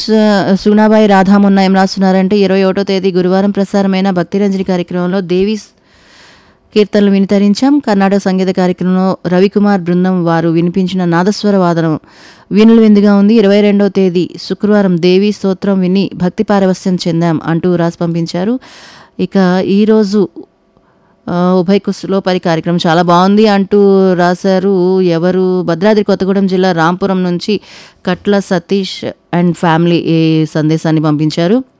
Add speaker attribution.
Speaker 1: స- సుగుణాబాయి రాధామున్న ఏం రాస్తున్నారంటే ఇరవై ఒకటో తేదీ గురువారం ప్రసారమైన భక్తిరంజని కార్యక్రమంలో దేవి కీర్తనలు వినితరించాం కర్ణాటక సంగీత కార్యక్రమంలో రవికుమార్ బృందం వారు వినిపించిన నాదస్వర వాదనం వీణులు విందుగా ఉంది ఇరవై రెండవ తేదీ శుక్రవారం దేవి స్తోత్రం విని భక్తి పారవస్యం చెందాం అంటూ రాసి పంపించారు ఇక ఈరోజు ఆ, ఉభయ కుస్సులో పరి కార్యక్రమం చాలా బాగుంది అంటూ రాశారు ఎవరు భద్రాద్రి కొత్తగూడెం జిల్లా రాంపురం నుంచి కట్ల సతీష్ అండ్ ఫ్యామిలీ ఈ సందేశాన్ని పంపించారు